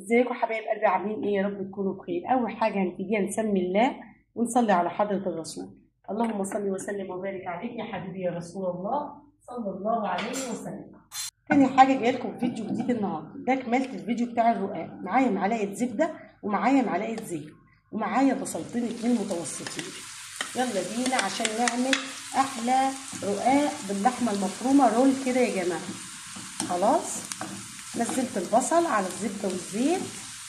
ازيكم حبايب قلبي عاملين ايه يا رب تكونوا بخير اول حاجه هنبتديها نسمي الله ونصلي على حضره الرسول اللهم صل وسلم وبارك عليك يا حبيبي يا رسول الله صلى الله عليه وسلم تاني حاجه جايه لكم فيديو جديد النهارده ده كملت الفيديو بتاع الرقاق معايا معلقه زبده ومعايا معلقه زيت ومعايا بصلتين اتنين متوسطين يلا بينا عشان نعمل احلى رقاق باللحمه المفرومه رول كده يا جماعه خلاص نزلت البصل على الزبده والزيت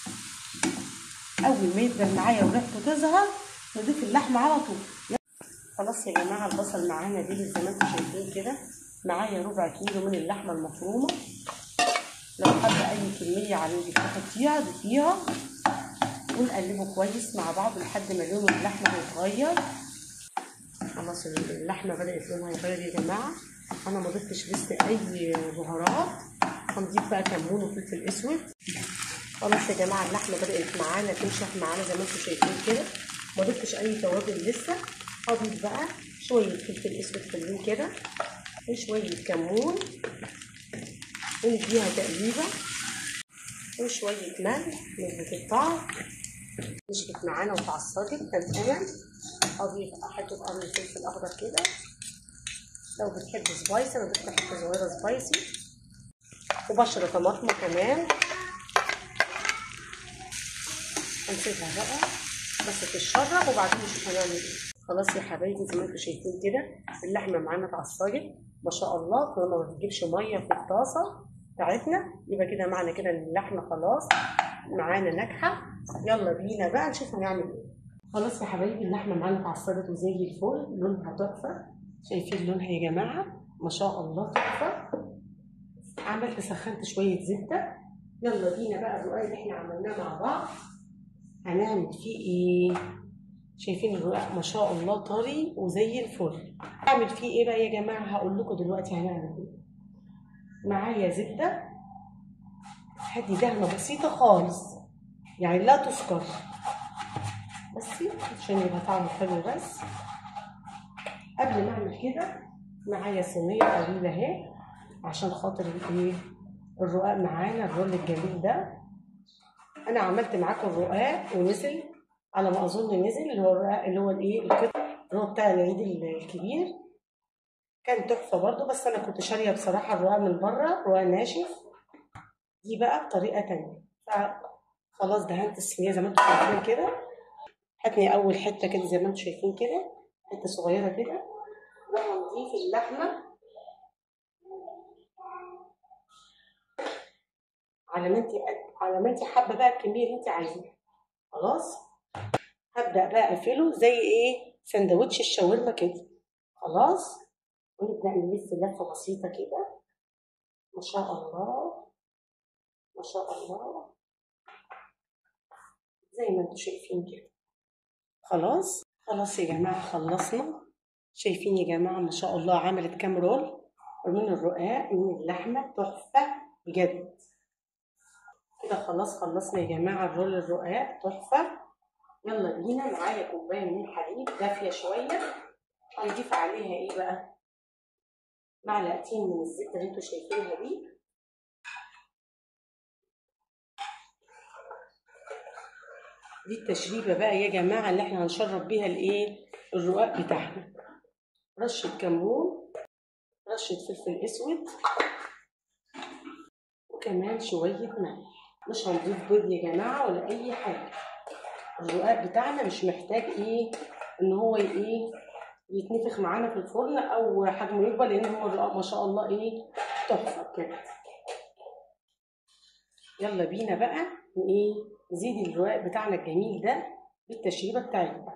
اول ما يدبل معايا وريحته تظهر نضيف اللحمه على طول خلاص يا جماعه البصل معانا دي زي ما انتم شايفين كده معايا ربع كيلو من اللحمه المفرومه لو حابه اي كميه عليه تحطيها ضيفيها ونقلبه كويس مع بعض لحد ما لون اللحمه يتغير خلاص اللحمه بدات لونها يتغير يا جماعه انا ما ضفتش لسه اي بهارات هنضيف بقى كمون وفلفل اسود خلاص يا جماعه اللحمه بدات معانا تنشف معانا زي ما انتم شايفين كده ما ضفتش اي توابل لسه هضيف بقى شويه فلفل اسود حلوين كده وشويه كمون ونديها تقليبه وشويه ملح نظبط الطعم نشبت معانا وتعصجت تماما اضيف حته قرن فلفل اخضر كده لو بتحب سبايسي انا ضفت حته صغيره سبايسي وبشر طماطم كمان هنسيبها بقى بس تتشرب وبعدين نشوف هنعمل ايه خلاص يا حبايبي زي ما انتم شايفين كده اللحمه معانا اتعصجت ما شاء الله طالما ما بتجيبش ميه في الطاسه بتاعتنا يبقى كده معنى كده ان اللحمه خلاص معانا ناجحه يلا بينا بقى نشوف هنعمل ايه خلاص يا حبايبي اللحمه معانا اتعصجت وزي الفل لونها تحفه شايفين لونها يا جماعه ما شاء الله تحفه عملت سخنت شويه زبده يلا بينا بقى الرقاق اللي احنا عملناه مع بعض هنعمل فيه ايه شايفين الرقاق ما شاء الله طري وزي الفل هعمل فيه ايه بقى يا جماعه هقول لكم دلوقتي هنعمل ايه معايا زبده هدي دهنه بسيطه خالص يعني لا تسكر بس عشان يبقى طعمه حلو بس قبل ما اعمل كده معايا صينيه طويله اهي عشان خاطر ايه الرقاق معانا الرول الجميل ده انا عملت معاكم الرقاق ونزل على ما اظن نزل اللي هو الرقاق اللي هو الايه القطع اللي هو بتاع العيد الكبير كان تحفه برضو بس انا كنت شاريه بصراحه الرقاق من بره رقاق ناشف دي بقى بطريقه تانية خلاص دهنت الصينيه زي ما انتم شايفين كده هاتني اول حته كده زي ما انتم شايفين كده حته صغيره كده وهنضيف اللحمه على ما انت على ما انت حابه بقى الكميه اللي انت عايزاها خلاص هبدا بقى اقفله زي ايه سندوتش الشاورما كده خلاص ونبدا نلف لفه بسيطه كده ما شاء الله ما شاء الله زي ما انتم شايفين كده خلاص خلاص يا جماعه خلصنا شايفين يا جماعه ما شاء الله عملت كام رول من الرقاق من اللحمه تحفه بجد كده خلاص خلصنا يا جماعه الرول الرقاق تحفه يلا بينا معايا كوبايه من الحليب دافيه شويه هنضيف عليها ايه بقى معلقتين من الزبده اللي انتوا شايفينها دي دي التشريبه بقى يا جماعه اللي احنا هنشرب بيها الايه الرقاق بتاعنا رشه كمون رشه فلفل اسود وكمان شويه ملح مش هنضيف بيض يا جماعه ولا اي حاجه الرقاق بتاعنا مش محتاج ايه ان هو ايه يتنفخ معانا في الفرن او حجمه يكبر لان هو الرقاق ما شاء الله ايه تحفه بجد يلا بينا بقى ايه نزيد الرقاق بتاعنا الجميل ده بالتشريبه بتاعتنا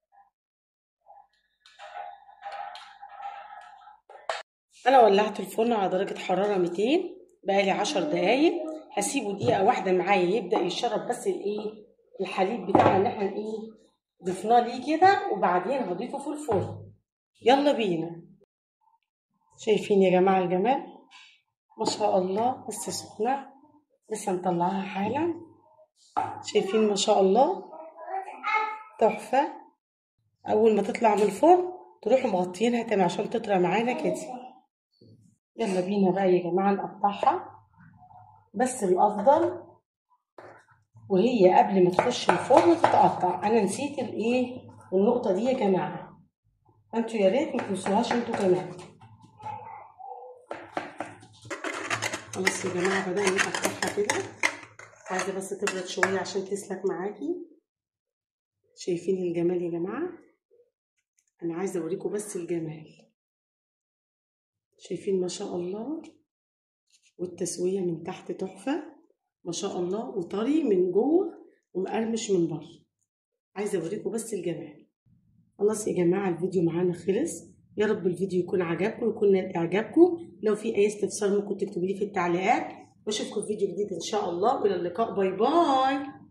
انا ولعت الفرن على درجه حراره 200 بقالي 10 دقايق هسيبه دقيقه واحده معايا يبدا يشرب بس الايه الحليب بتاعنا اللي احنا ايه ضفناه ليه كده وبعدين هضيفه في الفرن يلا بينا شايفين يا جماعه الجمال ما شاء الله لسه سخنه لسه مطلعاها حالا شايفين ما شاء الله تحفه اول ما تطلع من الفرن تروحوا مغطيينها تاني عشان تطرى معانا كده يلا بينا بقى يا جماعه نقطعها بس الافضل وهي قبل ما تخش الفرن تتقطع انا نسيت الايه النقطه دي يا جماعه انتوا يا ريت ما تنسوهاش انتوا كمان خلاص يا جماعه بدأنا نقطعها كده عايزه بس تبرد شويه عشان تسلك معاكي شايفين الجمال يا جماعه انا عايزه اوريكم بس الجمال شايفين ما شاء الله والتسويه من تحت تحفه ما شاء الله وطري من جوه ومقرمش من بره عايزه اوريكم بس الجمال خلاص يا جماعه الفيديو معانا خلص يا رب الفيديو يكون عجبكم ويكون نال اعجابكم لو في اي استفسار ممكن تكتبوا لي في التعليقات واشوفكم في فيديو جديد ان شاء الله والى اللقاء باي باي